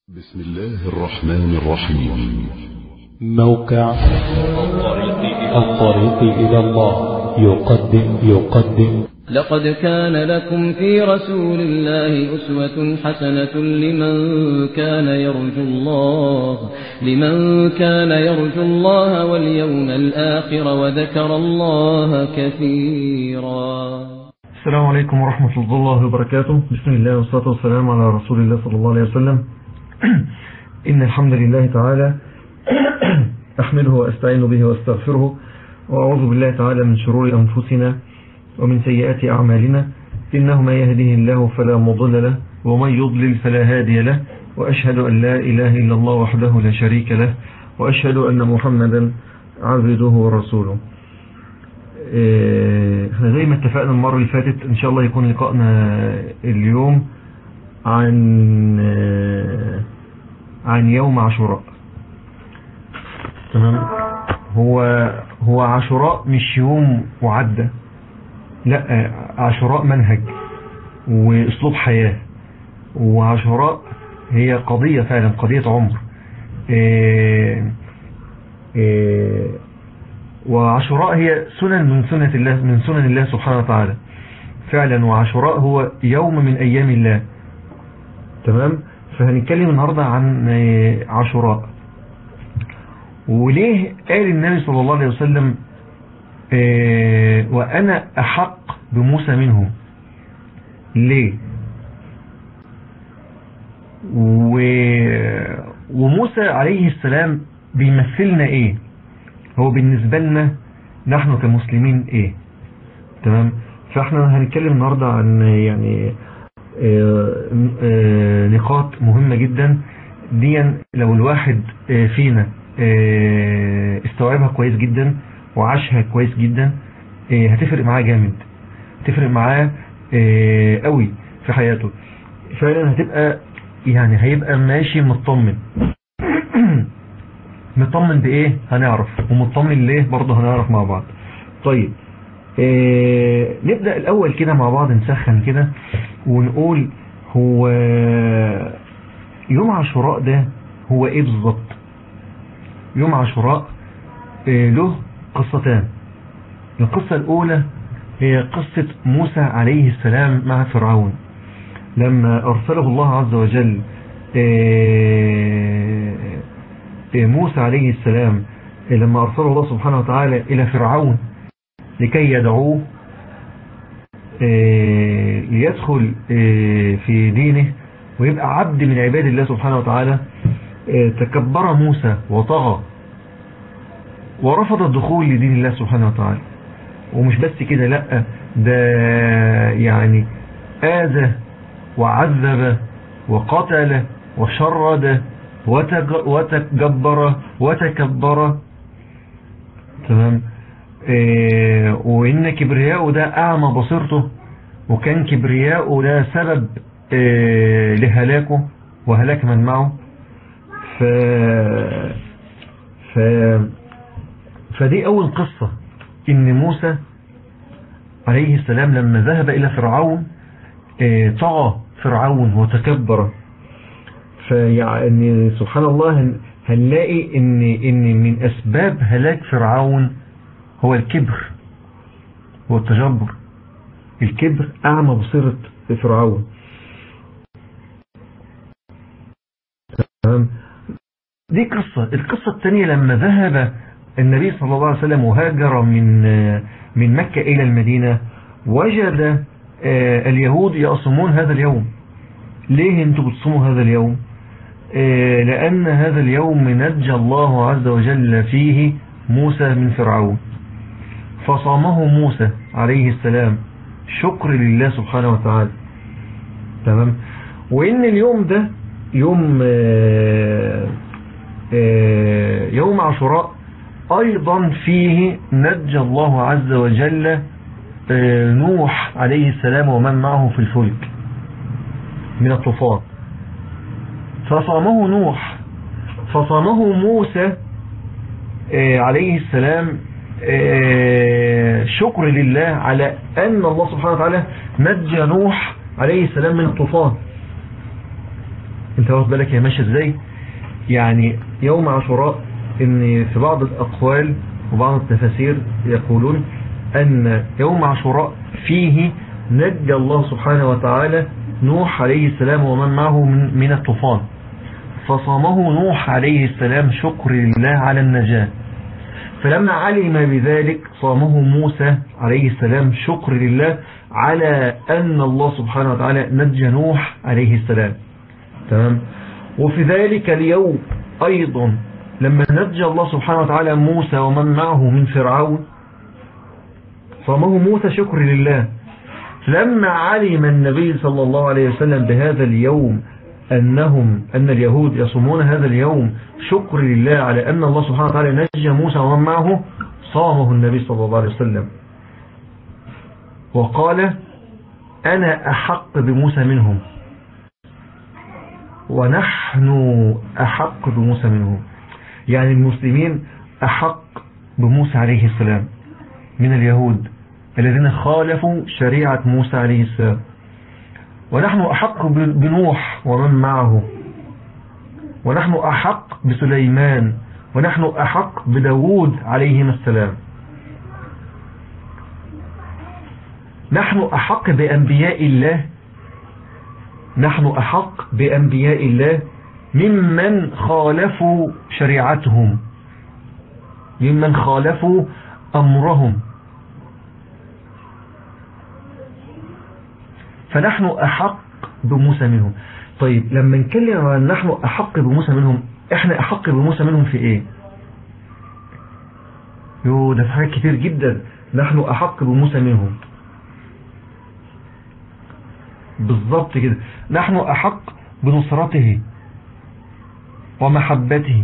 بسم الله الرحمن الرحيم موقع الطريق إلى الله يقدم يقدم لقد كان لكم في رسول الله أسوة حسنة لمن كان يرجو الله لمن كان يرجو الله واليوم الآخر وذكر الله كثيرا السلام عليكم ورحمة الله وبركاته بسم الله والصلاة والسلام على رسول الله صلى الله عليه وسلم إن الحمد لله تعالى أحمده وأستعين به وأستغفره وأعوذ بالله تعالى من شرور أنفسنا ومن سيئات أعمالنا إنه ما يهده الله فلا مضل له ومن يضلل فلا هادي له وأشهد أن لا إله إلا الله وحده لا شريك له وأشهد أن محمدا عبده ورسوله احنا زي ما اتفقنا المرة اللي فاتت ان شاء الله يكون لقائنا اليوم عن عن يوم عاشوراء تمام هو هو عاشوراء مش يوم وعدى لا عاشوراء منهج واسلوب حياة وعاشوراء هي قضية فعلا قضية عمر إيه إيه وعاشوراء هي سنن من سنة الله من سنن الله سبحانه وتعالى فعلا وعاشوراء هو يوم من أيام الله تمام فهنتكلم النهاردة عن عاشوراء وليه قال النبي صلى الله عليه وسلم وأنا أحق بموسى منه ليه و... وموسى عليه السلام بيمثلنا ايه هو بالنسبة لنا نحن كمسلمين ايه تمام فاحنا هنتكلم النهاردة عن يعني آآ آآ نقاط مهمة جدا دي لو الواحد فينا استوعبها كويس جدا وعاشها كويس جدا هتفرق معاه جامد هتفرق معاه قوي في حياته فعلا هتبقى يعني هيبقى ماشي مطمن مطمن بايه هنعرف ومطمن ليه برضه هنعرف مع بعض طيب آه نبدأ الاول كده مع بعض نسخن كده ونقول هو يوم عاشوراء ده هو ايه بالظبط يوم عاشوراء آه له قصتان القصة الاولى هي قصة موسى عليه السلام مع فرعون لما ارسله الله عز وجل آه موسى عليه السلام لما أرسله الله سبحانه وتعالى إلى فرعون لكي يدعوه ليدخل في دينه ويبقى عبد من عباد الله سبحانه وتعالى تكبر موسى وطغى ورفض الدخول لدين الله سبحانه وتعالى ومش بس كده لا ده يعني آذى وعذب وقتل وشرد وتجبر وتكبر تمام إيه وإن كبرياءه ده أعمى بصيرته وكان كبرياءه ده سبب إيه لهلاكه وهلاك من معه ف... ف... فدي أول قصة إن موسى عليه السلام لما ذهب إلى فرعون إيه طغى فرعون وتكبر فيعني سبحان الله هنلاقي ان ان من اسباب هلاك فرعون هو الكبر هو التجبر الكبر اعمى بصيرة فرعون تمام دي قصة القصة الثانية لما ذهب النبي صلى الله عليه وسلم وهاجر من من مكة الى المدينة وجد اليهود يصومون هذا اليوم ليه انتوا بتصوموا هذا اليوم لأن هذا اليوم نجى الله عز وجل فيه موسى من فرعون فصامه موسى عليه السلام شكر لله سبحانه وتعالى تمام وإن اليوم ده يوم يوم عاشوراء أيضا فيه نجى الله عز وجل نوح عليه السلام ومن معه في الفلك من الطوفان فصامه نوح فصامه موسى عليه السلام شكر لله على أن الله سبحانه وتعالى نجى نوح عليه السلام من الطوفان انت واخد بالك هي ماشيه ازاي يعني يوم عاشوراء ان في بعض الاقوال وبعض التفاسير يقولون ان يوم عاشوراء فيه نجى الله سبحانه وتعالى نوح عليه السلام ومن معه من, من الطوفان فصامه نوح عليه السلام شكر لله على النجاة فلما علم بذلك صامه موسى عليه السلام شكر لله على أن الله سبحانه وتعالى نجى نوح عليه السلام تمام وفي ذلك اليوم أيضا لما نجى الله سبحانه وتعالى موسى ومن معه من فرعون صامه موسى شكر لله لما علم النبي صلى الله عليه وسلم بهذا اليوم أنهم أن اليهود يصومون هذا اليوم شكر لله على أن الله سبحانه وتعالى نجى موسى ومن معه صامه النبي صلى الله عليه وسلم وقال أنا أحق بموسى منهم ونحن أحق بموسى منهم يعني المسلمين أحق بموسى عليه السلام من اليهود الذين خالفوا شريعة موسى عليه السلام ونحن أحق بنوح ومن معه ونحن أحق بسليمان ونحن أحق بداود عليهما السلام نحن أحق بأنبياء الله نحن أحق بأنبياء الله ممن خالفوا شريعتهم ممن خالفوا أمرهم فنحن أحق بموسى منهم طيب لما نتكلم عن نحن أحق بموسى منهم احنا أحق بموسى منهم في ايه يو ده في حاجات كتير جدا نحن أحق بموسى منهم بالضبط كده نحن أحق بنصرته ومحبته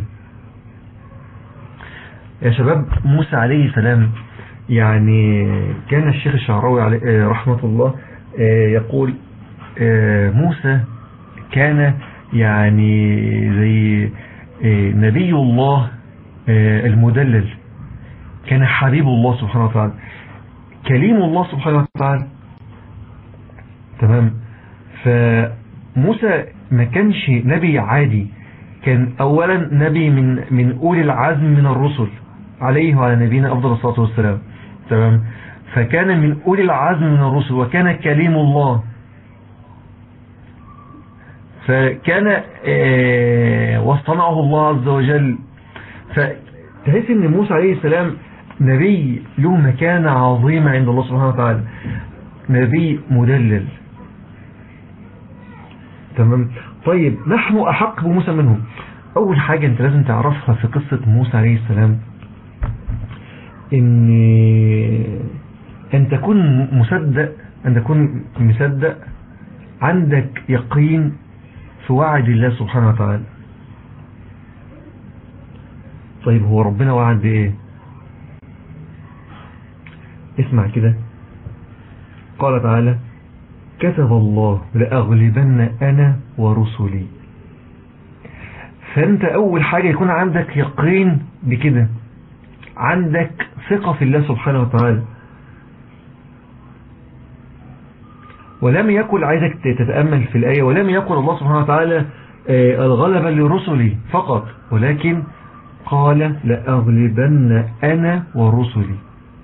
يا شباب موسى عليه السلام يعني كان الشيخ الشعراوي عليه رحمة الله يقول موسى كان يعني زي نبي الله المدلل كان حبيب الله سبحانه وتعالى كليم الله سبحانه وتعالى تمام فموسى ما كانش نبي عادي كان اولا نبي من من اولي العزم من الرسل عليه وعلى نبينا افضل الصلاه والسلام تمام فكان من أولي العزم من الرسل وكان كليم الله فكان واصطنعه الله عز وجل فتحس ان موسى عليه السلام نبي له مكانة عظيمة عند الله سبحانه وتعالى نبي مدلل تمام طيب نحن أحق بموسى منهم أول حاجة أنت لازم تعرفها في قصة موسى عليه السلام إن أن تكون مصدق أن تكون مصدق عندك يقين في وعد الله سبحانه وتعالى طيب هو ربنا وعد بإيه اسمع كده قال تعالى كتب الله لأغلبن أنا ورسلي فأنت أول حاجة يكون عندك يقين بكده عندك ثقة في الله سبحانه وتعالى ولم يكن عايزك تتأمل في الآية ولم يكن الله سبحانه وتعالى الغلبة لرسلي فقط ولكن قال لأغلبن أنا ورسلي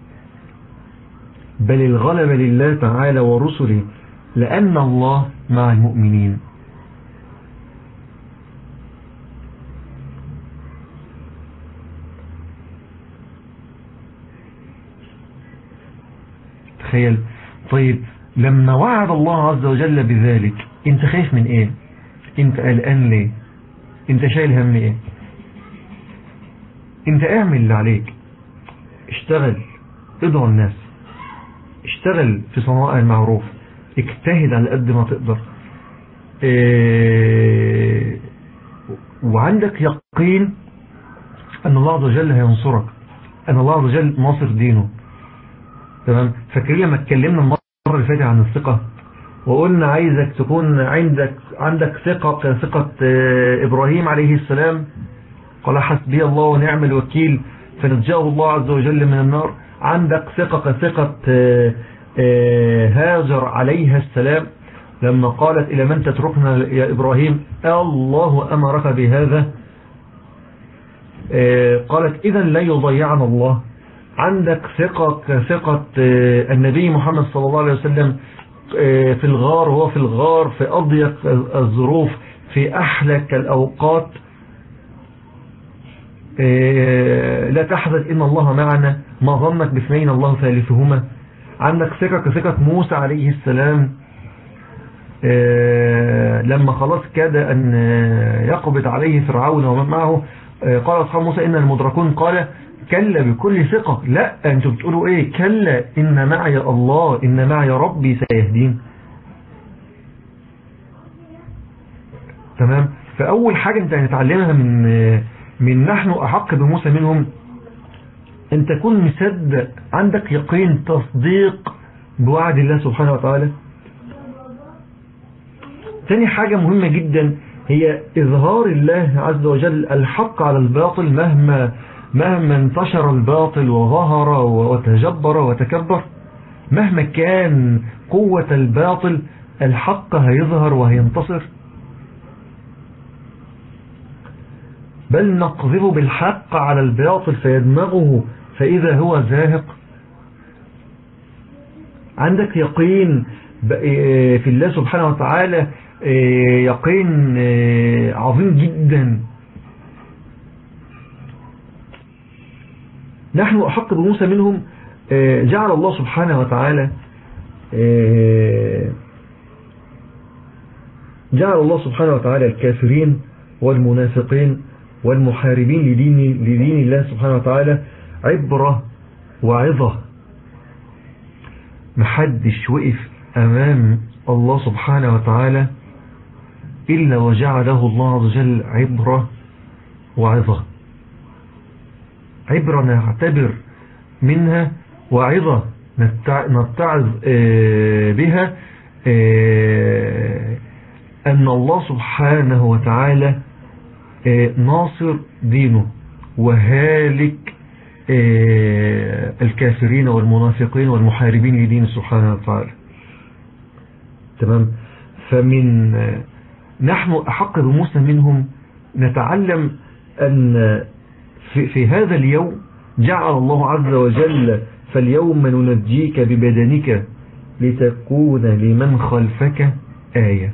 بل الغلبة لله تعالى ورسله لأن الله مع المؤمنين تخيل طيب لما وعد الله عز وجل بذلك انت خايف من ايه انت قلقان ليه انت شايل هم ايه انت اعمل اللي عليك اشتغل ادعو الناس اشتغل في صنائع المعروف اجتهد على قد ما تقدر اه وعندك يقين ان الله عز وجل هينصرك ان الله عز وجل ناصر دينه تمام فاكرين لما اتكلمنا المره اللي فاتت عن الثقه وقلنا عايزك تكون عندك عندك ثقه كثقه ابراهيم عليه السلام قال حسبي الله ونعم الوكيل فنجاه الله عز وجل من النار عندك ثقه كثقه هاجر عليها السلام لما قالت إلى من تتركنا يا إبراهيم الله أمرك بهذا آه، قالت إذا لا يضيعنا الله عندك ثقة ثقة آه، النبي محمد صلى الله عليه وسلم آه، في الغار وهو في الغار في أضيق الظروف في أحلك الأوقات لا تحزن إن الله معنا ما ظنك باثنين الله ثالثهما عندك ثقة كثقة موسى عليه السلام لما خلاص كاد أن يقبض عليه فرعون ومن معه قال أصحاب موسى إن المدركون قال كلا بكل ثقة لا أنتم بتقولوا إيه كلا إن معي الله إن معي ربي سيهدين تمام فأول حاجة أنت هتتعلمها من من نحن أحق بموسى منهم أن تكون مصدق عندك يقين تصديق بوعد الله سبحانه وتعالى ثاني حاجة مهمة جدا هي إظهار الله عز وجل الحق على الباطل مهما مهما انتشر الباطل وظهر وتجبر وتكبر مهما كان قوة الباطل الحق هيظهر وهينتصر بل نقذف بالحق على الباطل فيدمغه فإذا هو زاهق عندك يقين في الله سبحانه وتعالى آه، يقين آه، عظيم جدا نحن أحق بموسى منهم آه، جعل الله سبحانه وتعالى جعل الله سبحانه وتعالى الكافرين والمنافقين والمحاربين لدين, لدين الله سبحانه وتعالى عبرة وعظة محدش وقف أمام الله سبحانه وتعالى إلا وجعله الله عز وجل عبرة وعظة عبرة نعتبر منها وعظة نتعظ آه، بها آه، أن الله سبحانه وتعالى آه، ناصر دينه وهالك الكافرين والمنافقين والمحاربين لدين سبحانه وتعالى تمام فمن نحن أحق بموسى منهم نتعلم أن في, في هذا اليوم جعل الله عز وجل فاليوم ننجيك ببدنك لتكون لمن خلفك آية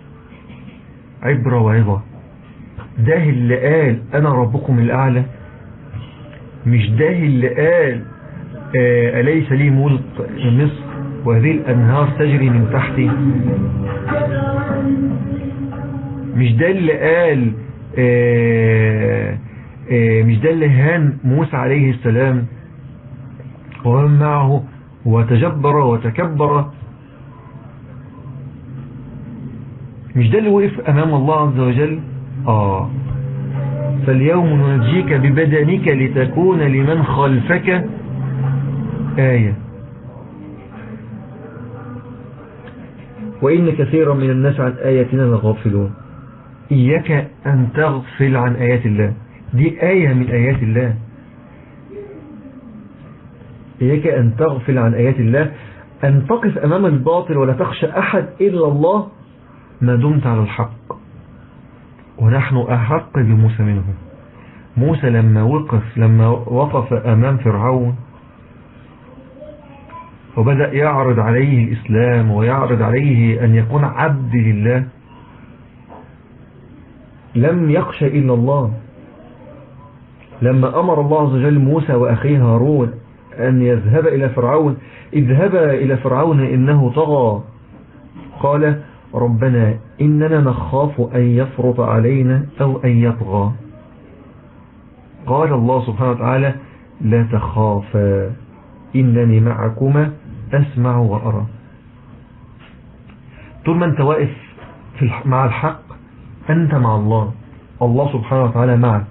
عبرة وعظة ده اللي قال أنا ربكم الأعلى مش ده اللي قال آه أليس لي ملك مصر وهذه الأنهار تجري من تحتي مش ده اللي قال آه، آه، مش ده اللي هان موسى عليه السلام ومن معه وتجبر وتكبر مش ده اللي وقف أمام الله عز وجل آه فاليوم ننجيك ببدنك لتكون لمن خلفك آية وإن كثيرا من الناس عن آياتنا لغافلون إياك أن تغفل عن آيات الله دي آية من آيات الله إياك أن تغفل عن آيات الله أن تقف أمام الباطل ولا تخشى أحد إلا الله ما دمت على الحق ونحن أحق بموسى منه موسى لما وقف لما وقف أمام فرعون وبدأ يعرض عليه الإسلام ويعرض عليه أن يكون عبد لله لم يخشى إلا الله لما أمر الله عز وجل موسى وأخيه هارون أن يذهب إلى فرعون اذهب إلى فرعون إنه طغى قال ربنا إننا نخاف أن يفرط علينا أو أن يطغى قال الله سبحانه وتعالى لا تخافا إنني معكما أسمع وأرى طول ما أنت واقف مع الحق أنت مع الله الله سبحانه وتعالى معك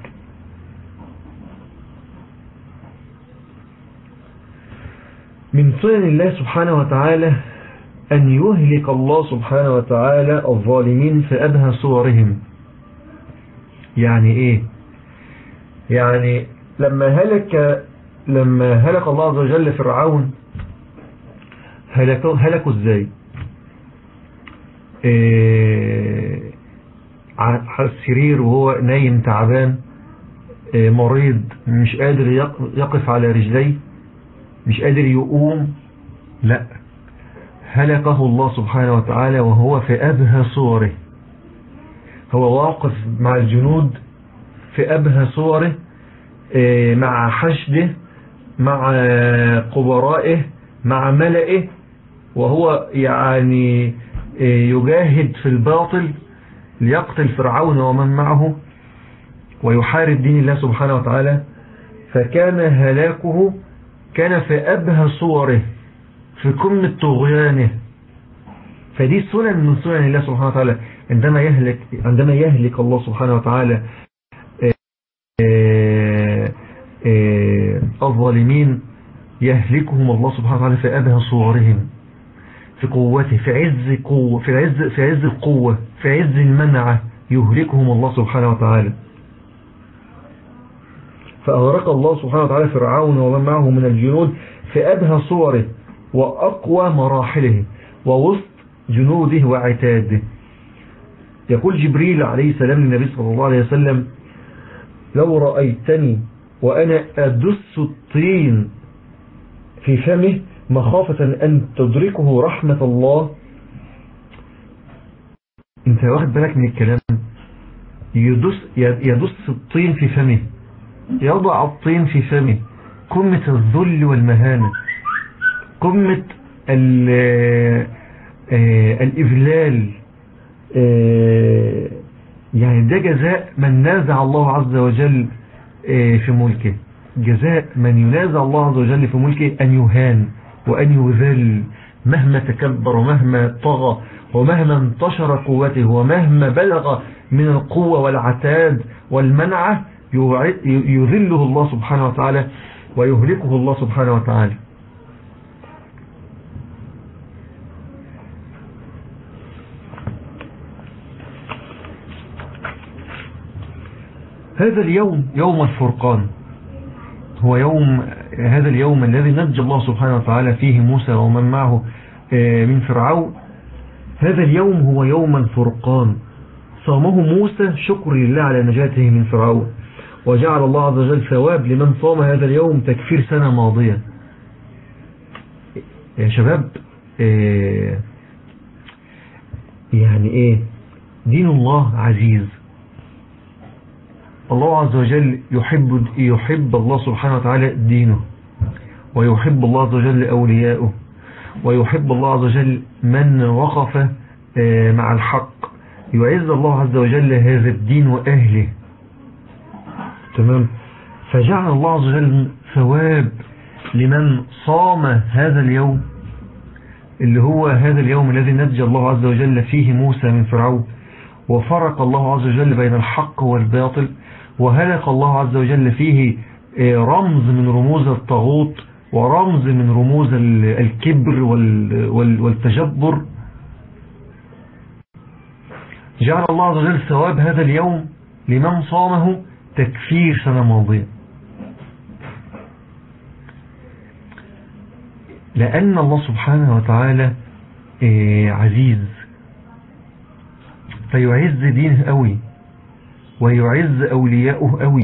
من سنن الله سبحانه وتعالى أن يهلك الله سبحانه وتعالى الظالمين في أبهى صورهم يعني إيه يعني لما هلك لما هلك الله عز وجل فرعون هلكوا, هلكوا ازاي آه، على السرير وهو نايم تعبان آه، مريض مش قادر يقف على رجليه مش قادر يقوم لا هلكه الله سبحانه وتعالى وهو في أبهى صوره هو واقف مع الجنود في أبهى صوره آه، مع حشده مع قبرائه مع ملئه وهو يعني آه، يجاهد في الباطل ليقتل فرعون ومن معه ويحارب دين الله سبحانه وتعالى فكان هلاكه كان في أبهى صوره في قمة طغيانه فدي سنن من سنن الله سبحانه وتعالى عندما يهلك عندما يهلك الله سبحانه وتعالى آه، آه، الظالمين يهلكهم الله سبحانه وتعالى في أبهى صورهم في قوته في عز قوة في عز في عز القوة في عز المنعة يهلكهم الله سبحانه وتعالى فأغرق الله سبحانه وتعالى فرعون ومن معه من الجنود في أبهى صوره وأقوى مراحله ووسط جنوده وعتاده يقول جبريل عليه السلام للنبي صلى الله عليه وسلم لو رأيتني وأنا أدس الطين في فمه مخافة أن تدركه رحمة الله انت واخد بالك من الكلام يدس, يدس الطين في فمه يضع الطين في فمه قمة الذل والمهانة قمة آه، الإذلال آه، يعني ده جزاء من نازع الله عز وجل آه، في ملكه جزاء من ينازع الله عز وجل في ملكه أن يهان وأن يذل مهما تكبر ومهما طغى ومهما انتشر قوته ومهما بلغ من القوة والعتاد والمنعة يذله الله سبحانه وتعالى ويهلكه الله سبحانه وتعالى هذا اليوم يوم الفرقان هو يوم هذا اليوم الذي نجى الله سبحانه وتعالى فيه موسى ومن معه آه، من فرعون هذا اليوم هو يوم الفرقان صامه موسى شكر لله على نجاته من فرعون وجعل الله عز وجل ثواب لمن صام هذا اليوم تكفير سنة ماضية يا شباب آه، يعني ايه دين الله عزيز الله عز وجل يحب, يحب الله سبحانه وتعالى دينه ويحب الله عز وجل أولياءه ويحب الله عز وجل من وقف آه، مع الحق يعز الله عز وجل هذا الدين وأهله تمام فجعل الله عز وجل ثواب لمن صام هذا اليوم اللي هو هذا اليوم الذي نجى الله عز وجل فيه موسى من فرعون وفرق الله عز وجل بين الحق والباطل وهلك الله عز وجل فيه آه، رمز من رموز الطاغوت ورمز من رموز الكبر والتجبر جعل الله عز وجل ثواب هذا اليوم لمن صامه تكفير سنة ماضية لأن الله سبحانه وتعالى آه، عزيز فيعز دينه قوي ويعز أولياءه قوي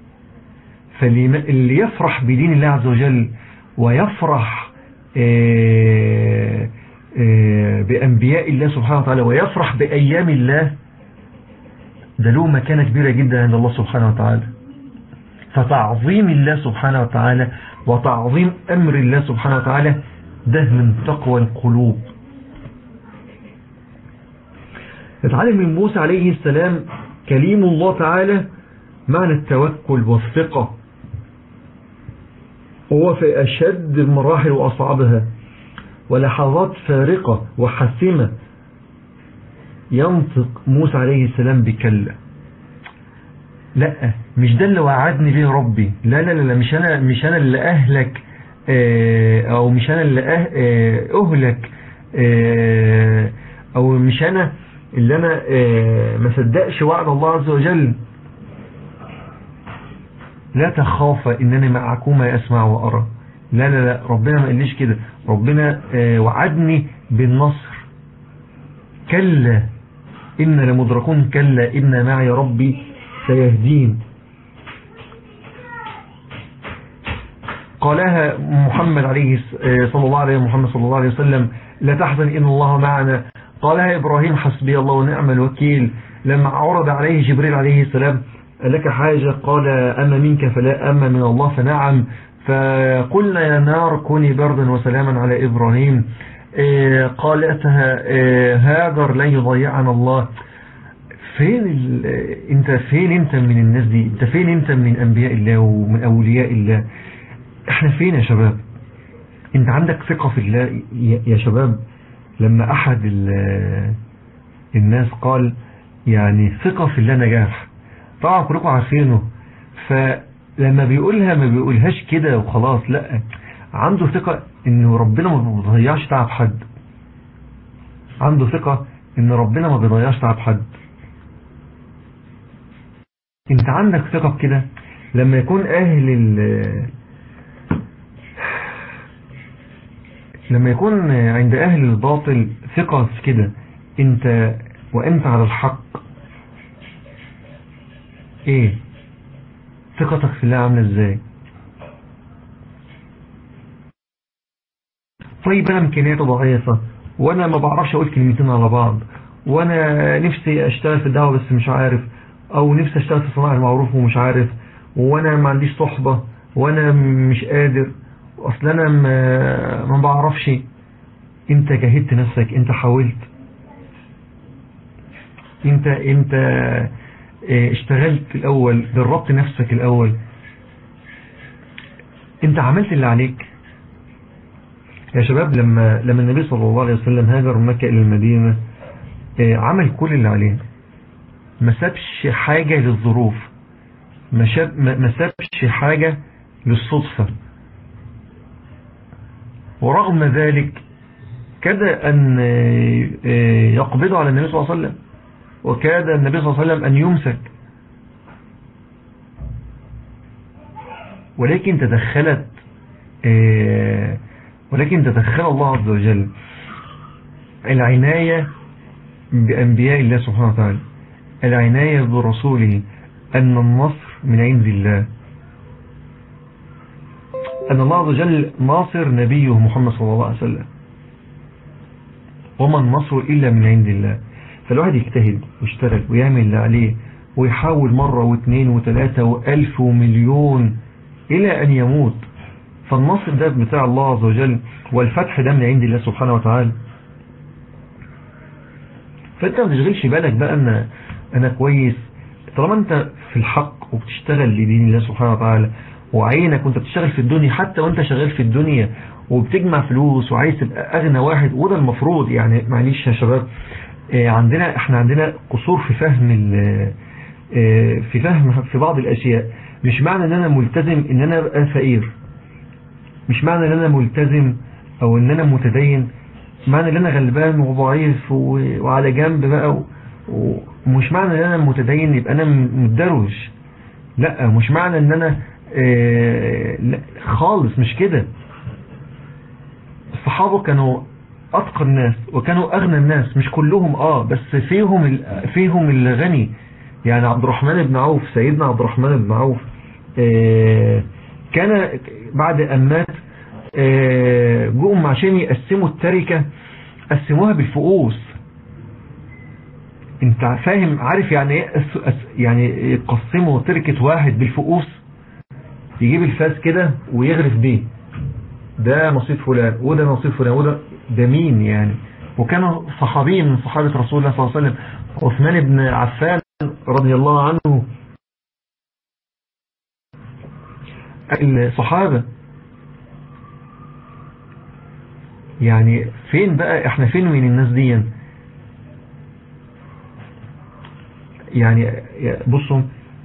فاللي يفرح بدين الله عز وجل ويفرح آه، آه، بأنبياء الله سبحانه وتعالى ويفرح بأيام الله ده له مكانة كبيرة جدا عند الله سبحانه وتعالى فتعظيم الله سبحانه وتعالى وتعظيم أمر الله سبحانه وتعالى ده من تقوى القلوب اتعلم من موسى عليه السلام كليم الله تعالى معنى التوكل والثقة هو في أشد المراحل وأصعبها ولحظات فارقة وحاسمة ينطق موسى عليه السلام بكلا لا مش ده اللي وعدني به ربي لا لا لا مش أنا, مش أنا اللي أهلك آه، أو مش أنا اللي أه-, آه، أهلك آه، أو مش أنا اللي أنا ما صدقش وعد الله عز وجل لا تخاف إنني معكما أسمع وأرى لا لا لا ربنا ما قاليش كده ربنا وعدني بالنصر كلا إن لمدركون كلا إن معي ربي سيهدين قالها محمد عليه صلى الله عليه محمد صلى الله عليه وسلم لا تحزن إن الله معنا قالها إبراهيم حسبي الله ونعم الوكيل لما عرض عليه جبريل عليه السلام لك حاجة قال أما منك فلا أما من الله فنعم فقلنا يا نار كوني بردا وسلاما على إبراهيم قالتها هاجر لن يضيعنا الله فين ال... انت فين انت من الناس دي انت فين انت من انبياء الله ومن اولياء الله احنا فين يا شباب انت عندك ثقة في الله يا شباب لما احد ال... الناس قال يعني ثقة في الله نجاح طبعا كلكم عارفينه فلما بيقولها ما بيقولهاش كده وخلاص لا عنده ثقة انه ربنا ما بيضيعش تعب حد عنده ثقة ان ربنا ما بيضيعش تعب حد انت عندك ثقة بكده لما يكون اهل ال لما يكون عند اهل الباطل ثقة في كده انت وانت على الحق ايه ثقتك في الله عاملة ازاي طيب انا امكانياتي ضعيفة وانا ما بعرفش اقول كلمتين على بعض وانا نفسي اشتغل في الدعوة بس مش عارف او نفسي اشتغل في صناعة المعروف ومش عارف وانا ما عنديش صحبة وانا مش قادر اصل انا ما, ما بعرفش انت جاهدت نفسك انت حاولت انت انت اشتغلت الاول دربت نفسك الاول انت عملت اللي عليك يا شباب لما لما النبي صلى الله عليه وسلم هاجر من مكة الى المدينة عمل كل اللي عليه ما سابش حاجة للظروف ما, شاب ما سابش حاجة للصدفة ورغم ذلك كاد أن يقبض على النبي صلى الله عليه وسلم وكاد النبي صلى الله عليه وسلم أن يمسك ولكن تدخلت ولكن تدخل الله عز وجل العناية بأنبياء الله سبحانه وتعالى العناية برسوله أن النصر من عند الله أن الله عز وجل ناصر نبيه محمد صلى الله عليه وسلم وما النصر إلا من عند الله فالواحد يجتهد ويشتغل ويعمل اللي عليه ويحاول مرة واثنين وثلاثة وألف ومليون إلى أن يموت فالنصر ده بتاع الله عز وجل والفتح ده من عند الله سبحانه وتعالى فانت ما تشغلش بالك بقى ان انا كويس طالما انت في الحق وبتشتغل لدين الله سبحانه وتعالى وعينك وانت بتشتغل في الدنيا حتى وانت شغال في الدنيا وبتجمع فلوس وعايز تبقى اغنى واحد وده المفروض يعني معلش يا شباب عندنا احنا عندنا قصور في فهم في فهم في بعض الاشياء مش معنى ان انا ملتزم ان انا ابقى فقير مش معنى ان انا ملتزم او ان انا متدين معنى ان انا غلبان وضعيف وعلى جنب بقى ومش معنى ان انا متدين يبقى انا متدروش لا مش معنى ان انا اه لا خالص مش كده الصحابة كانوا اتقى الناس وكانوا اغنى الناس مش كلهم اه بس فيهم فيهم الغني يعني عبد الرحمن بن عوف سيدنا عبد الرحمن بن عوف اه كان بعد ان مات اه جم عشان يقسموا التركة قسموها بالفؤوس انت فاهم عارف يعني ايه يعني يقسموا تركة واحد بالفؤوس يجيب الفاس كده ويغرف بيه ده نصيب فلان وده نصيب فلان وده ده مين يعني وكانوا صحابين من صحابة رسول الله صلى الله عليه وسلم عثمان بن عفان رضي الله عنه الصحابة يعني فين بقى احنا فين من الناس دي يعني بصوا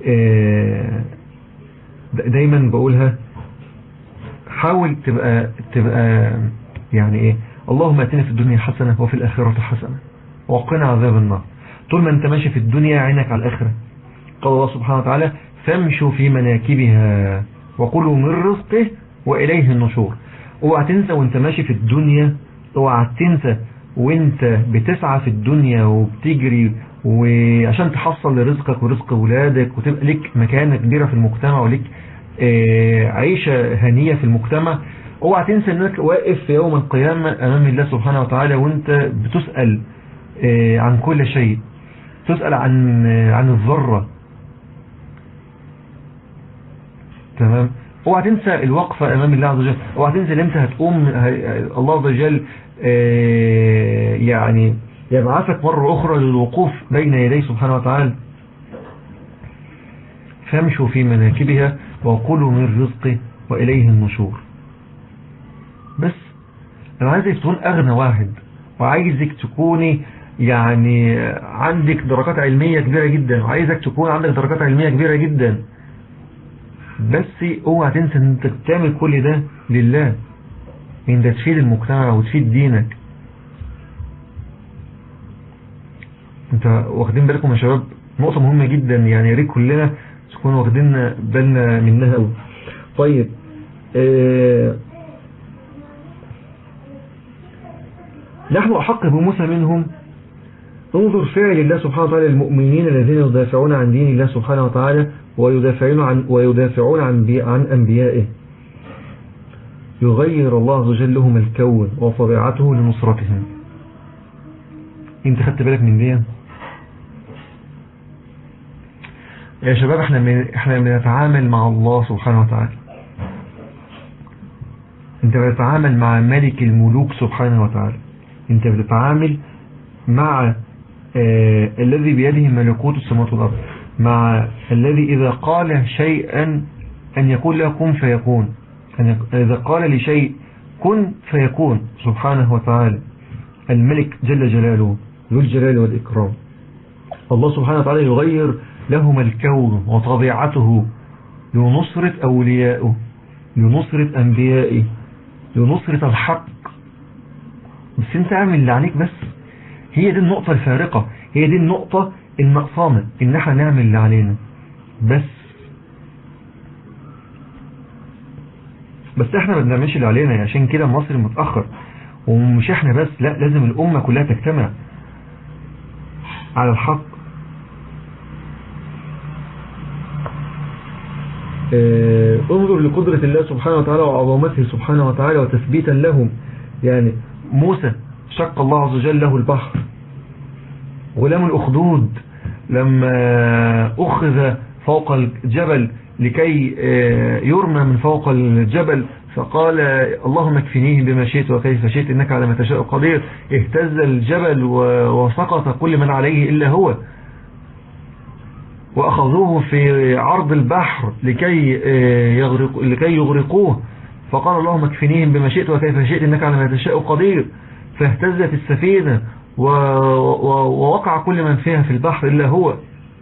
دايما بقولها حاول تبقى تبقى يعني ايه اللهم اتنا في الدنيا حسنة وفي الآخرة حسنة وقنا عذاب النار طول ما انت ماشي في الدنيا عينك على الآخرة قال الله سبحانه وتعالى فامشوا في مناكبها وقلوا من رزقه وإليه النشور اوعى تنسى وانت ماشي في الدنيا اوعى تنسى وانت بتسعى في الدنيا وبتجري وعشان تحصل رزقك ورزق ولادك وتبقى لك مكانة كبيرة في المجتمع ولك آه، عيشة هنية في المجتمع اوعى تنسى انك واقف في يوم القيامة امام الله سبحانه وتعالى وانت بتسأل آه، عن كل شيء تسأل عن آه، عن الذرة تمام اوعى تنسى الوقفة امام الله عز وجل اوعى تنسى ان انت هتقوم ه- الله عز وجل آه، يعني يبعثك مرة اخرى للوقوف بين يديه سبحانه وتعالى فامشوا في مناكبها وكلوا من رزقه وإليه النشور بس أنا عايزك تكون أغنى واحد وعايزك تكوني يعني عندك درجات علمية كبيرة جدا وعايزك تكون عندك درجات علمية كبيرة جدا بس اوعى تنسى ان انت بتعمل كل ده لله ان ده تفيد المجتمع وتفيد دينك انت واخدين بالكم يا شباب نقطة مهمة جدا يعني يا ريت كلنا تكون واخدين بالنا منها قوي طيب اه نحن أحق بموسى منهم انظر فعل الله سبحانه وتعالى للمؤمنين الذين يدافعون عن دين الله سبحانه وتعالى ويدافعون عن ويدافعون عن بي عن أنبيائه يغير الله عز وجل لهم الكون وطبيعته لنصرتهم انت خدت بالك من دي يا شباب احنا من احنا بنتعامل مع الله سبحانه وتعالى انت بتتعامل مع ملك الملوك سبحانه وتعالى انت بتتعامل مع آه الذي بيده ملكوت السماوات والارض مع الذي اذا قال شيئا ان يقول له كن فيكون أن اذا قال لشيء كن فيكون سبحانه وتعالى الملك جل جلاله ذو الجلال والإكرام الله سبحانه وتعالى يغير لهم الكون وطبيعته لنصرة أوليائه لنصرة أنبيائه لنصرة الحق بس انت اعمل اللي عليك بس هي دي النقطة الفارقة هي دي النقطة النقصانة ان احنا نعمل اللي علينا بس بس احنا ما بنعملش اللي علينا عشان كده مصر متأخر ومش احنا بس لا لازم الأمة كلها تجتمع على الحق اه انظر لقدرة الله سبحانه وتعالى وعظمته سبحانه وتعالى وتثبيتا لهم يعني موسى شق الله عز وجل له البحر غلام الأخدود لما أخذ فوق الجبل لكي يرمى من فوق الجبل فقال اللهم اكفنيه بما شئت وكيف شئت إنك على ما تشاء قدير اهتز الجبل وسقط كل من عليه إلا هو وأخذوه في عرض البحر لكي, يغرق لكي يغرقوه فقال اللهم اكفنيهم بما شئت وكيف شئت إنك على ما تشاء قدير فاهتزت السفينة ووقع كل من فيها في البحر إلا هو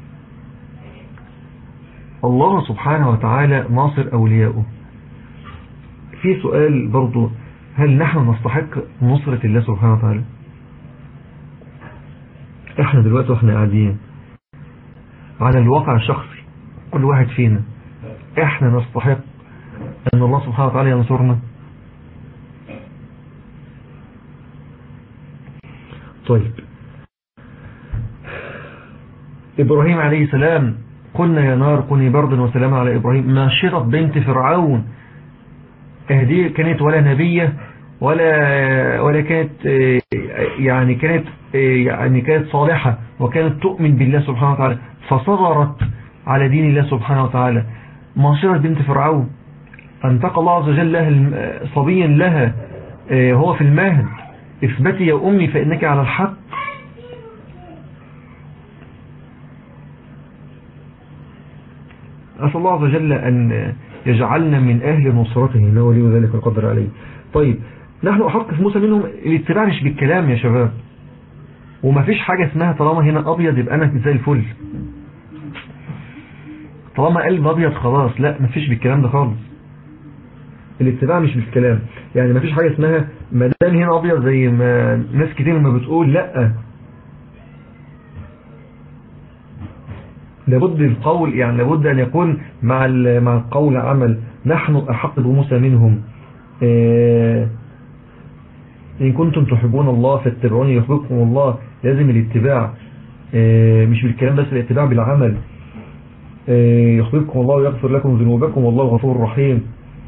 الله سبحانه وتعالى ناصر أولياؤه في سؤال برضو هل نحن نستحق نصرة الله سبحانه وتعالى احنا دلوقتي واحنا قاعدين على الواقع الشخصي كل واحد فينا احنا نستحق ان الله سبحانه وتعالى ينصرنا طيب ابراهيم عليه السلام قلنا يا نار كوني بردا وسلاما على ابراهيم ناشطة بنت فرعون هذه كانت ولا نبية ولا ولا كانت يعني كانت يعني كانت صالحة وكانت تؤمن بالله سبحانه وتعالى فصغرت على دين الله سبحانه وتعالى ماشرة بنت فرعون انتقى الله عز وجل لها صبيا لها هو في المهد اثبتي يا أمي فإنك على الحق أسأل الله عز وجل أن يجعلنا من أهل نصرته ما ولي ذلك القدر عليه طيب نحن أحق في موسى منهم الاتباع مش بالكلام يا شباب وما فيش حاجة اسمها طالما هنا أبيض يبقى أنا زي الفل طالما قلب أبيض خلاص لا ما فيش بالكلام ده خالص الاتباع مش بالكلام يعني ما فيش حاجة اسمها ما دام هنا أبيض زي ما ناس كتير ما بتقول لا لابد القول يعني لابد أن يكون مع مع القول عمل نحن أحق بموسى منهم إن كنتم تحبون الله فاتبعوني يحببكم الله لازم الاتباع آه، مش بالكلام بس الاتباع بالعمل آه، يحببكم الله ويغفر لكم ذنوبكم والله غفور رحيم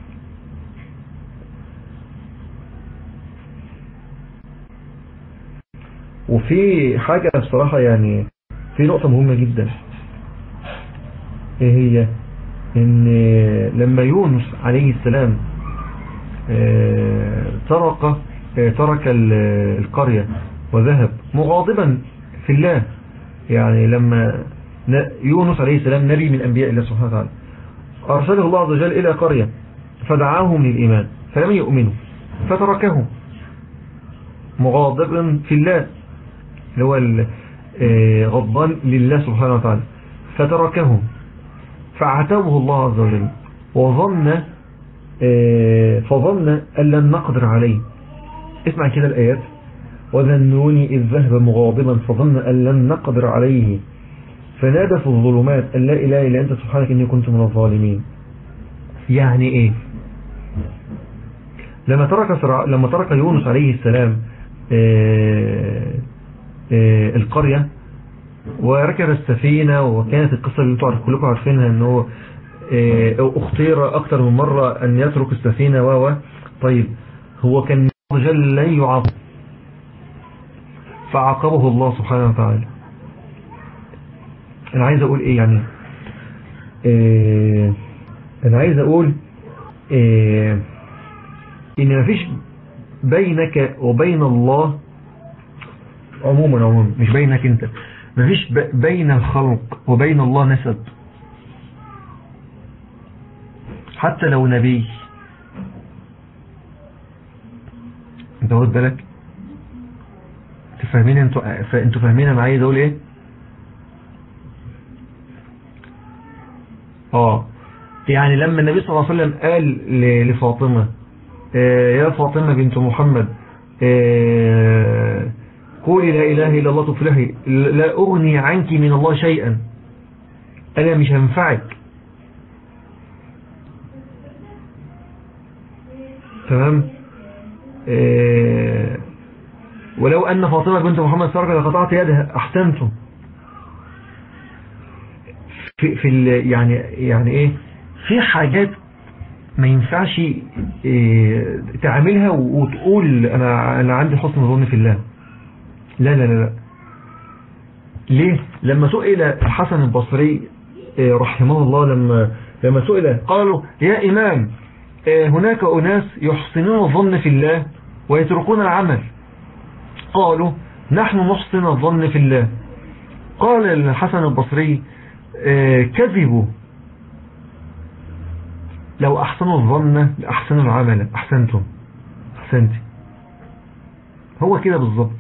وفي حاجة بصراحة يعني في نقطة مهمة جدا ايه هي ان لما يونس عليه السلام آه، ترك آه، ترك ال- القرية وذهب مغاضبا في الله يعني لما ن- يونس عليه السلام نبي من أنبياء الله سبحانه وتعالى أرسله الله عز وجل إلى قرية فدعاهم للإيمان فلم يؤمنوا فتركهم مغاضبا في الله اللي هو ال- آه، غضبان لله سبحانه وتعالى فتركهم فعتبه الله عز وجل وظن آه، فظن أن لن نقدر عليه اسمع كده الآيات وذنوني إذ ذهب مغاضبا فظن أن لن نقدر عليه فنادى في الظلمات أن لا إله إلا أنت سبحانك إني كنت من الظالمين يعني إيه لما ترك فرع... لما ترك يونس عليه السلام آه، آه، القرية وركب السفينة وكانت القصة اللي انتوا كلكم عارفينها انه آه، اختير اكتر من مرة ان يترك السفينة و و طيب هو كان رجل لن يعاقب فعاقبه الله سبحانه وتعالى انا عايز اقول ايه يعني آه، انا عايز اقول آه، ان مفيش بينك وبين الله عموما عموما مش بينك انت مفيش ب- بين الخلق وبين الله نسب حتى لو نبي انت واخد بالك تفهمين انتوا ف- انتوا فاهمين انا عايز اقول ايه اه يعني لما النبي صلى الله عليه وسلم قال ل- لفاطمة آه، يا فاطمة بنت محمد آه، قولي لا إله إلا الله تفلحي لا أغني عنك من الله شيئا أنا مش هنفعك تمام آه، ولو أن فاطمة بنت محمد سرقت لقطعت يدها أحسنتم في, في ال- يعني يعني إيه في حاجات ما ينفعش إيه تعملها وتقول أنا أنا عندي حسن ظن في الله لا لا لا لا ليه لما سئل الحسن البصري إيه، رحمه الله لما لما سئل قالوا يا إمام إيه، هناك أناس يحسنون الظن في الله ويتركون العمل قالوا نحن نحسن الظن في الله قال الحسن البصري إيه، كذبوا لو أحسنوا الظن لأحسنوا العمل أحسنتم أحسنتي هو كده بالظبط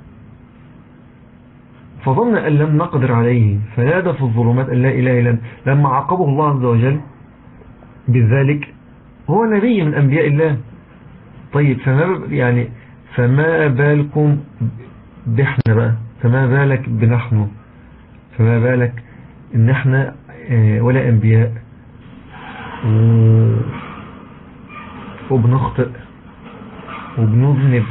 فظن أن لم نقدر عليه فنادى في الظلمات أن لا إله إلا أنت لما عاقبه الله عز وجل بذلك هو نبي من أنبياء الله طيب فما يعني فما بالكم بإحنا بقى فما بالك بنحن فما بالك إن إحنا آه، ولا أنبياء و- وبنخطئ وبنذنب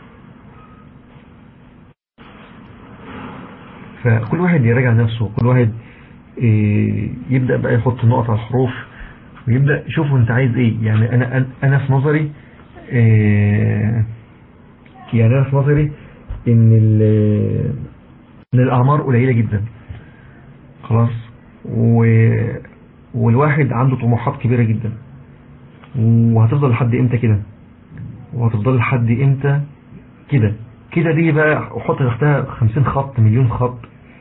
فكل واحد يراجع نفسه كل واحد إيه، يبدأ بقى يحط نقط على الحروف ويبدأ يشوف انت عايز ايه يعني انا أنا- انا في نظري إيه، يعني انا في نظري ان ال- ان الاعمار قليلة جدا خلاص و والواحد عنده طموحات كبيرة جدا وهتفضل لحد امتى كده وهتفضل لحد امتى كده كده دي بقى وحط تحتها خمسين خط مليون خط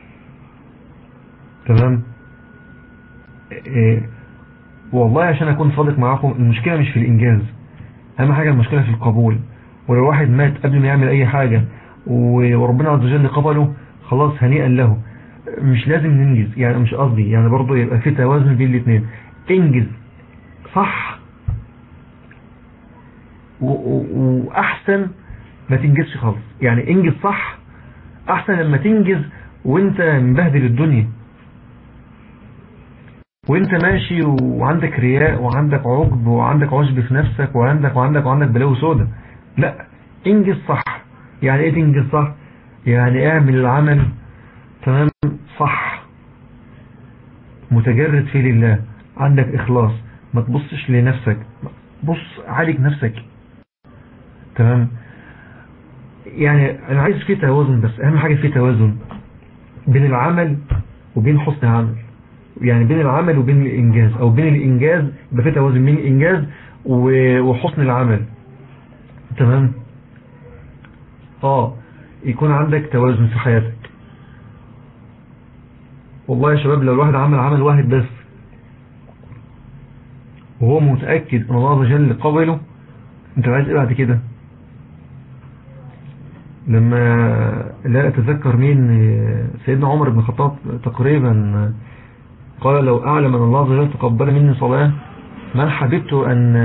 تمام إيه والله عشان اكون صادق معاكم المشكلة مش في الانجاز اهم حاجة المشكلة في القبول ولو واحد مات قبل ما يعمل اي حاجة وربنا عز وجل قبله خلاص هنيئا له مش لازم ننجز يعني مش قصدي يعني برضه يبقى في توازن بين الاثنين انجز صح و- و- واحسن ما تنجزش خالص يعني انجز صح احسن لما تنجز وانت مبهدل الدنيا وانت ماشي وعندك رياء وعندك عجب وعندك عجب في نفسك وعندك وعندك وعندك بلاوي سودا لا انجز صح يعني ايه تنجز صح يعني اعمل العمل تمام صح متجرد فيه لله عندك اخلاص ما تبصش لنفسك بص عالج نفسك تمام يعني انا عايز فيه توازن بس اهم حاجة فيه توازن بين العمل وبين حسن العمل يعني بين العمل وبين الانجاز او بين الانجاز يبقى فيه توازن بين الانجاز وحسن العمل تمام اه يكون عندك توازن في حياتك والله يا شباب لو الواحد عمل عمل واحد بس وهو متأكد ان الله عز وجل قبله انت عايز ايه بعد كده لما لا اتذكر مين سيدنا عمر بن الخطاب تقريبا قال لو اعلم ان الله عز وجل تقبل مني صلاة ما حببت ان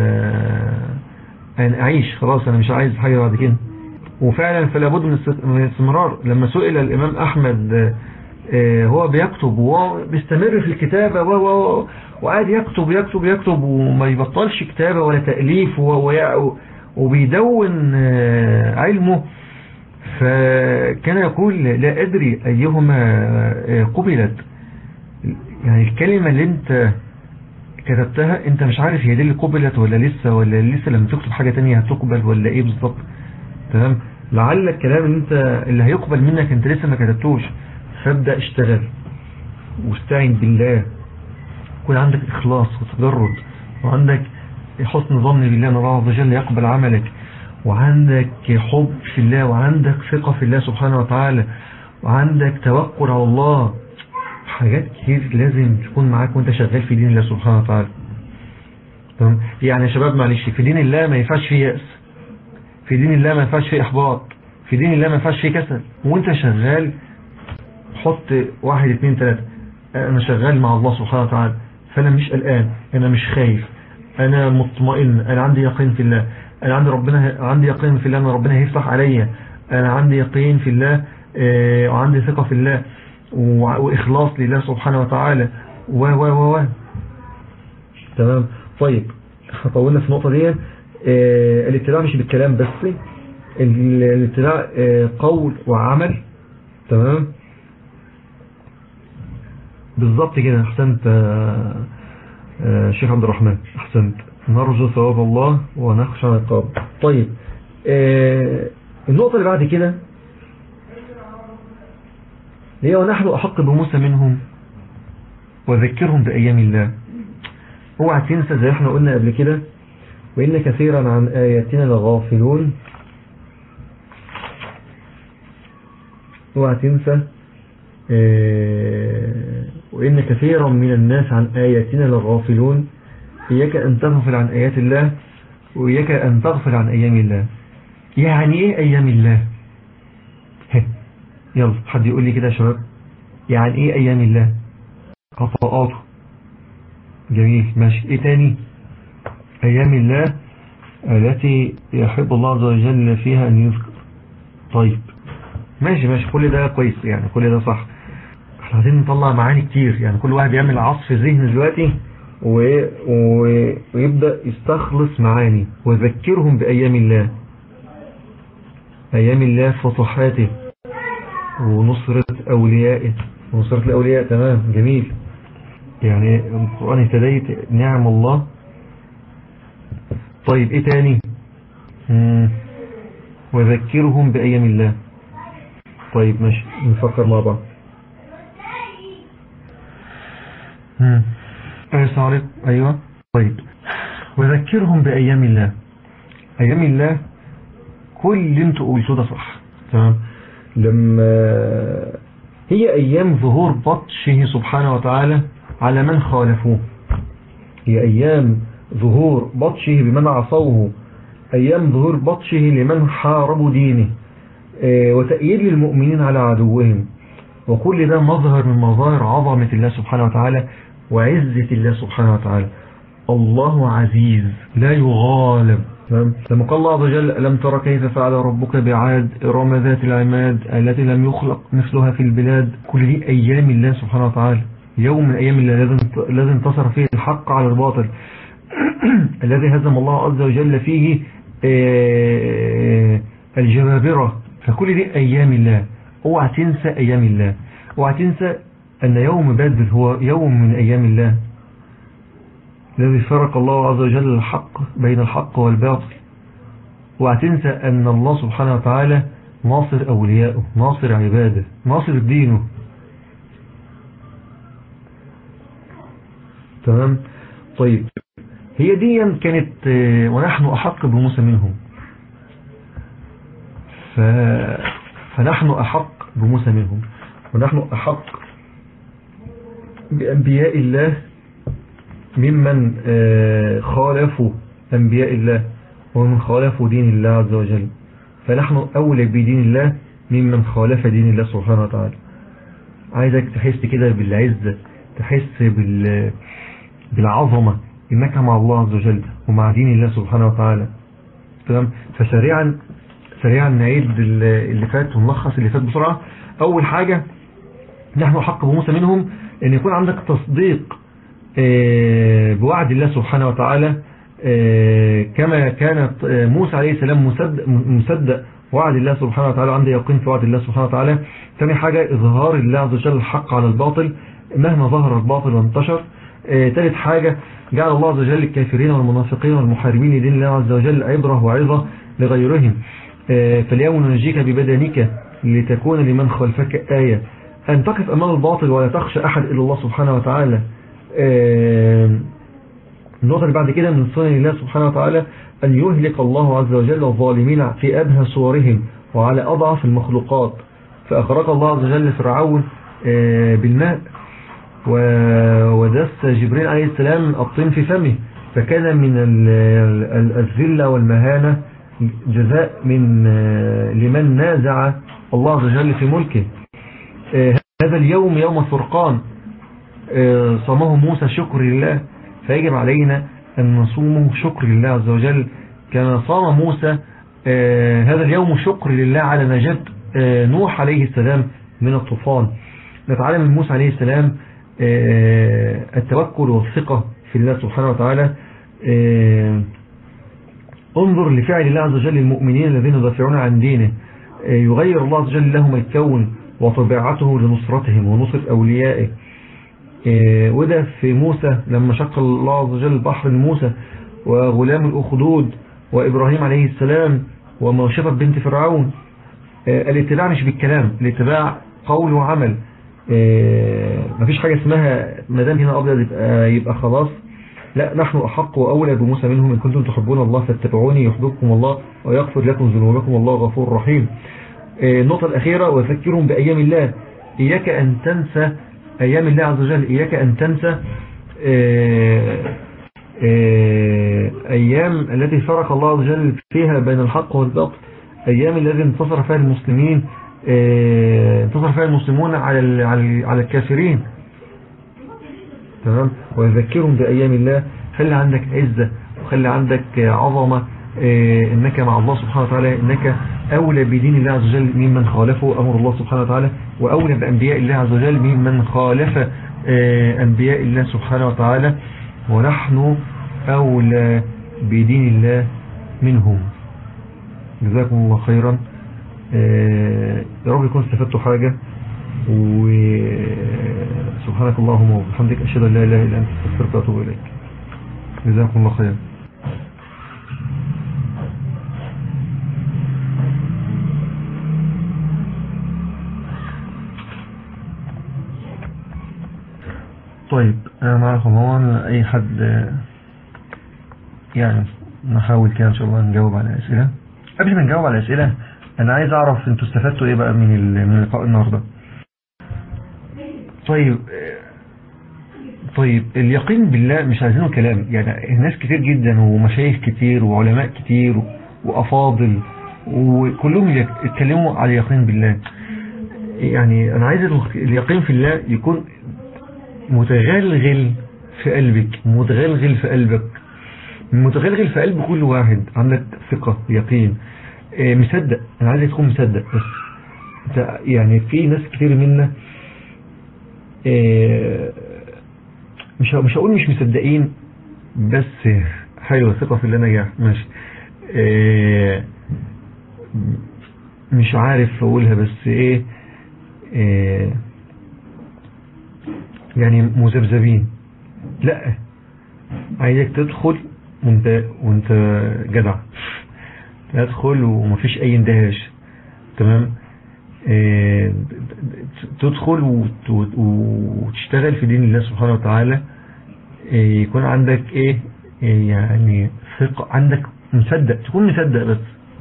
ان اعيش خلاص انا مش عايز حاجة بعد كده وفعلا فلا بد من الاستمرار لما سئل الامام احمد هو بيكتب وهو بيستمر في الكتابة وهو وقاعد يكتب يكتب يكتب وما يبطلش كتابة ولا تأليف وبيدون علمه فكان يقول لا أدري أيهما قبلت يعني الكلمة اللي انت كتبتها انت مش عارف هي دي اللي قبلت ولا لسه ولا لسه لما تكتب حاجة تانية هتقبل ولا ايه بالظبط تمام لعل الكلام اللي انت اللي هيقبل منك انت لسه ما كتبتوش فابدأ اشتغل واستعين بالله يكون عندك اخلاص وتجرد وعندك حسن ظن بالله ان الله عز وجل يقبل عملك وعندك حب في الله وعندك ثقة في الله سبحانه وتعالى وعندك توكل على الله حاجات كتير لازم تكون معاك وانت شغال في دين الله سبحانه وتعالى تمام يعني يا شباب معلش في دين الله ما ينفعش فيه يأس في دين الله ما ينفعش فيه احباط في دين الله ما ينفعش فيه كسل وانت شغال حط واحد اتنين تلاتة انا شغال مع الله سبحانه وتعالى فانا مش قلقان انا مش خايف انا مطمئن انا عندي يقين في الله انا عندي ربنا عندي يقين في الله ان ربنا هيفتح عليا انا عندي يقين في الله اه وعندي ثقة في الله واخلاص لله سبحانه وتعالى و و و و تمام طيب طولنا في النقطة دي اه الابتلاع مش بالكلام بس الابتلاع اه قول وعمل تمام بالظبط كده احسنت شيخ عبد الرحمن احسنت نرجو ثواب الله ونخشى عقاب طيب اه النقطة اللي بعد كده هي ونحن أحق بموسى منهم وذكرهم بأيام الله اوعى تنسى زي احنا قلنا قبل كده وإن كثيرا عن آياتنا لغافلون اوعى تنسى اه وإن كثيرا من الناس عن آياتنا لغافلون إياك أن تغفل عن آيات الله وإياك أن تغفل عن أيام الله يعني إيه أيام الله يلا حد يقول لي كده يا شباب يعني إيه أيام الله عطاءاته جميل ماشي إيه تاني أيام الله التي يحب الله عز وجل فيها أن يذكر طيب ماشي ماشي كل ده كويس يعني كل ده صح احنا عايزين نطلع معاني كتير يعني كل واحد يعمل عصف ذهن دلوقتي و... و... ويبدأ يستخلص معاني وذكرهم بأيام الله أيام الله فتحاته ونصرة أوليائه ونصرة الأولياء تمام جميل يعني القرآن اهتديت نعم الله طيب ايه تاني مم. وذكرهم بأيام الله طيب ماشي نفكر مع بعض مم. أيوة أيوة طيب وذكرهم بأيام الله أيام الله كل اللي انتوا قلتوه ده صح تمام لما هي أيام ظهور بطشه سبحانه وتعالى على من خالفوه هي أيام ظهور بطشه بمن عصوه أيام ظهور بطشه لمن حاربوا دينه وتأييد للمؤمنين على عدوهم وكل ده مظهر من مظاهر عظمة الله سبحانه وتعالى وعزة الله سبحانه وتعالى الله عزيز لا يغالب لما قال الله عز وجل لم ترى كيف فعل ربك بعاد إرام ذات العماد التي لم يخلق مثلها في البلاد كل دي أيام الله سبحانه وتعالى يوم من أيام الله لازم لازم انتصر فيه الحق على الباطل الذي هزم الله عز وجل فيه آه، الجبابرة فكل دي أيام الله اوعى تنسى أيام الله اوعى تنسى أن يوم بدر هو يوم من أيام الله الذي فرق الله عز وجل الحق بين الحق والباطل اوعى تنسى أن الله سبحانه وتعالى ناصر أوليائه ناصر عباده ناصر دينه تمام طيب هي دي كانت آه، ونحن أحق بموسى منهم ف... فنحن أحق بموسى منهم ونحن أحق بأنبياء الله ممن آه، خالفوا أنبياء الله ومن خالفوا دين الله عز وجل فنحن أولى بدين الله ممن خالف دين الله سبحانه وتعالى عايزك تحس كده بالعزة تحس بال بالعظمة إنك مع الله عز وجل ومع دين الله سبحانه وتعالى تمام فسريعا سريعا نعيد اللي فات ونلخص اللي فات بسرعة أول حاجة نحن حق بموسى منهم أن يكون عندك تصديق آه، بوعد الله سبحانه وتعالى آه، كما كانت آه، موسى عليه السلام مصدق, مصدق وعد الله سبحانه وتعالى عنده يقين في وعد الله سبحانه وتعالى ثاني حاجة إظهار الله عز وجل الحق على الباطل مهما ظهر الباطل وانتشر ثالث حاجة جعل الله عز وجل الكافرين والمنافقين والمحاربين لدين الله عز وجل عبرة وعظة لغيرهم فاليوم ننجيك ببدنك لتكون لمن خلفك آية أن تقف أمام الباطل ولا تخشى أحد إلا الله سبحانه وتعالى النقطة اللي بعد كده من صنع الله سبحانه وتعالى أن يهلك الله عز وجل الظالمين في أبهى صورهم وعلى أضعف المخلوقات فأخرج الله عز وجل فرعون بالماء ودس جبريل عليه السلام الطين في فمه فكان من الذلة والمهانة جزاء من لمن نازع الله عز وجل في ملكه هذا اليوم يوم الفرقان صامه موسى شكر لله فيجب علينا أن نصومه شكر لله عز وجل كما صام موسى هذا اليوم شكر لله على نجاة نوح عليه السلام من الطوفان نتعلم من موسى عليه السلام التوكل والثقة في الله سبحانه وتعالى انظر لفعل الله عز وجل المؤمنين الذين يدافعون عن دينه يغير الله عز وجل لهم الكون وطبيعته لنصرتهم ونصر أوليائه وده في موسى لما شق الله عز وجل البحر لموسى وغلام الأخدود وإبراهيم عليه السلام وموشفة بنت فرعون الاتباع مش بالكلام الاتباع قول وعمل مفيش حاجة اسمها مدام هنا أبيض يبقى, يبقى خلاص لا نحن أحق وأولى بموسى منهم إن كنتم تحبون الله فاتبعوني يحببكم الله ويغفر لكم ذنوبكم الله غفور رحيم النقطة الأخيرة وذكرهم بأيام الله إياك أن تنسى أيام الله عز وجل إياك أن تنسى أيام التي فرق الله عز وجل فيها بين الحق والباطل أيام الذي انتصر فيها المسلمين انتصر فيها المسلمون على على الكافرين تمام ويذكرهم بأيام الله خلي عندك عزة وخلي عندك عظمة إنك مع الله سبحانه وتعالى إنك أولى بدين الله عز وجل ممن خالفه أمر الله سبحانه وتعالى وأولى بأنبياء الله عز وجل ممن خالف أنبياء الله سبحانه وتعالى ونحن أولى بدين الله منهم جزاكم الله خيرا يا رب يكون استفدتوا حاجة وسبحانك اللهم وبحمدك أشهد أن لا إله إلا أنت استغفرك وأتوب إليك جزاكم الله خيرا طيب أنا معكم هون أي حد يعني نحاول كده إن شاء الله نجاوب على أسئلة قبل ما نجاوب على أسئلة أنا عايز أعرف أنتوا استفدتوا إيه بقى من من لقاء النهاردة طيب طيب اليقين بالله مش عايزينه كلام يعني ناس كتير جدا ومشايخ كتير وعلماء كتير وأفاضل وكلهم يتكلموا على اليقين بالله يعني أنا عايز اليقين في الله يكون متغلغل في قلبك متغلغل في قلبك متغلغل في قلب كل واحد عندك ثقة يقين مصدق انا عايز تكون مصدق بس يعني في ناس كتير منا مش مش هقول مش مصدقين بس حلوه ثقة في الله نجاح ماشي آه، مش عارف اقولها بس ايه آه، يعني مذبذبين لا عايزك تدخل وانت وانت جدع تدخل ومفيش اي اندهاش تمام آه، تدخل وت- وت- وتشتغل في دين الله سبحانه وتعالى آه، يكون عندك ايه آه، يعني ثقة عندك مصدق تكون مصدق بس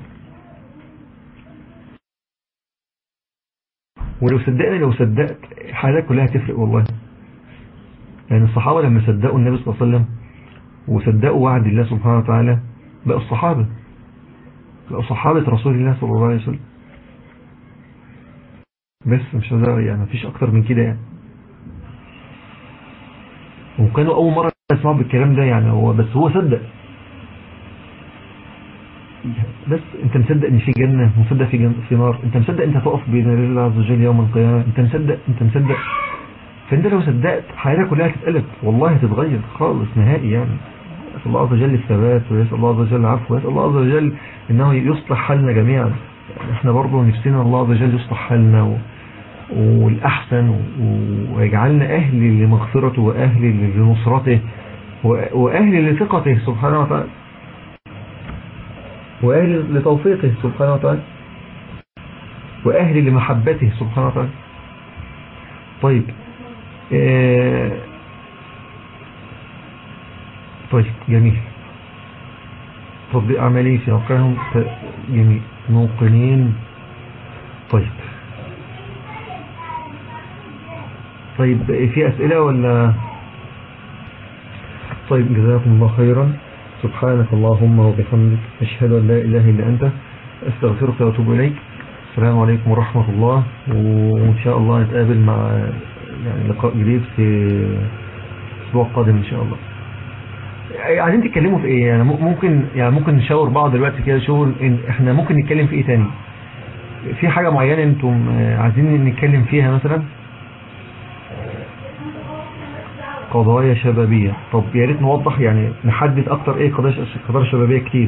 ولو صدقني لو صدقت حالك كلها هتفرق والله يعني الصحابة لما صدقوا النبي صلى الله عليه وسلم وصدقوا وعد الله سبحانه وتعالى بقوا الصحابة بقوا صحابة رسول الله صلى الله عليه وسلم بس مش هزار يعني مفيش اكتر من كده يعني وكانوا اول مرة يسمعوا بالكلام ده يعني هو بس هو صدق بس انت مصدق ان في جنة مصدق في جنة في نار انت مصدق انت هتقف بين يدي الله عز وجل يوم القيامة انت مصدق انت مصدق فانت لو صدقت حياتك كلها هتتقلب والله هتتغير خالص نهائي يعني يسأل الله عز وجل الثبات ويسأل الله عز وجل العفو ويسأل الله عز وجل انه يصلح حالنا جميعا يعني احنا برضه نفسنا الله عز وجل يصلح حالنا و... والأحسن و- ويجعلنا أهل لمغفرته وأهل لنصرته و- وأهل لثقته سبحانه وتعالى وأهل لتوفيقه سبحانه وتعالى وأهل لمحبته سبحانه وتعالى طيب آه، طيب جميل تطبيق عملي في أوقعهم ت- جميل موقنين طيب طيب في أسئلة ولا طيب جزاكم الله خيرا سبحانك اللهم وبحمدك أشهد أن لا إله إلا أنت أستغفرك وأتوب إليك السلام عليكم ورحمة الله وإن شاء الله نتقابل مع يعني لقاء جديد في الأسبوع القادم إن شاء الله عايزين تتكلموا في إيه يعني ممكن يعني ممكن نشاور بعض دلوقتي كده شغل إن إحنا ممكن نتكلم في إيه تاني في حاجة معينة أنتم عايزين نتكلم فيها مثلا قضايا شبابية طب يا ريت نوضح يعني نحدد اكتر ايه قضايا قضايا شبابية كتير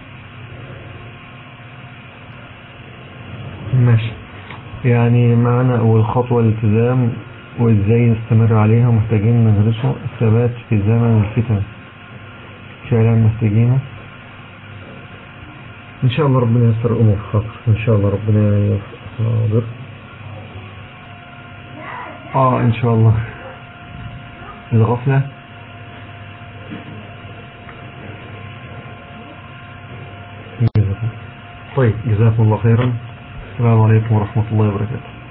ماشي يعني معنا اول خطوة الالتزام وازاي نستمر عليها محتاجين ندرسه الثبات في زمن الفتن فعلا محتاجينه ان شاء الله ربنا يستر امور خاطر ان شاء الله ربنا يصبر اه ان شاء الله الغفلة طيب جزاكم الله خيرا السلام عليكم ورحمة الله وبركاته